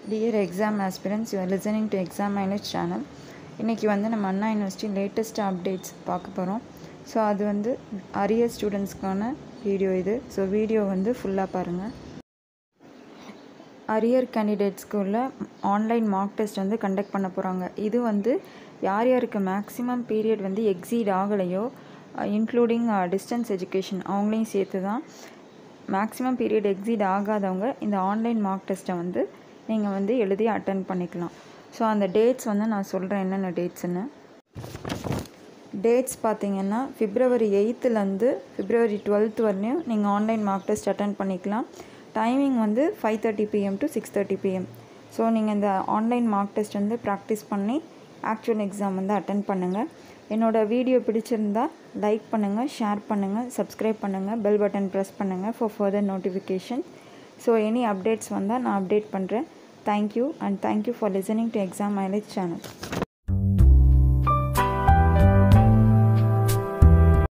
dear exam aspirants you are listening to exam mileage channel இன்றைக்கி வந்து நம்ம அண்ணா university latest updates பார்க்க போகிறோம் ஸோ அது வந்து அரியர் ஸ்டூடெண்ட்ஸ்க்கான வீடியோ இது ஸோ வீடியோ வந்து ஃபுல்லாக பாருங்கள் அரியர் கேண்டிடேட்ஸ்க்கு உள்ள ஆன்லைன் மார்க் டெஸ்ட் வந்து கண்டக்ட் பண்ண போகிறாங்க இது வந்து யார் யாருக்கு மேக்ஸிமம் பீரியட் வந்து எக்ஸீட் ஆகலையோ இன்க்ளூடிங் டிஸ்டன்ஸ் எஜுகேஷன் அவங்களையும் சேர்த்து தான் மேக்ஸிமம் பீரியட் எக்ஸீட் ஆகாதவங்க இந்த ஆன்லைன் மார்க் டெஸ்ட்டை வந்து நீங்கள் வந்து எழுதி அட்டன் பண்ணிக்கலாம் ஸோ அந்த டேட்ஸ் வந்து நான் சொல்கிறேன் என்னென்ன டேட்ஸ்னு டேட்ஸ் பார்த்தீங்கன்னா பிப்ரவரி எயித்துலேருந்து பிப்ரவரி டுவெல்த் வரையும் நீங்கள் ஆன்லைன் மார்க் டெஸ்ட் அட்டன் பண்ணிக்கலாம் டைமிங் வந்து five thirty PM to six thirty PM so நீங்கள் இந்த ஆன்லைன் மார்க் டெஸ்ட் வந்து ப்ராக்டிஸ் பண்ணி ஆக்சுவல் எக்ஸாம் வந்து அட்டன் பண்ணுங்கள் என்னோடய வீடியோ பிடிச்சிருந்தா லைக் பண்ணுங்கள் ஷேர் பண்ணுங்கள் சப்ஸ்கிரைப் பண்ணுங்கள் பெல் பட்டன் ப்ரெஸ் பண்ணுங்கள் for further notification so any updates வந்தால் நான் அப்டேட் பண்ணுறேன் thank you and thank you for listening to exam mileage channel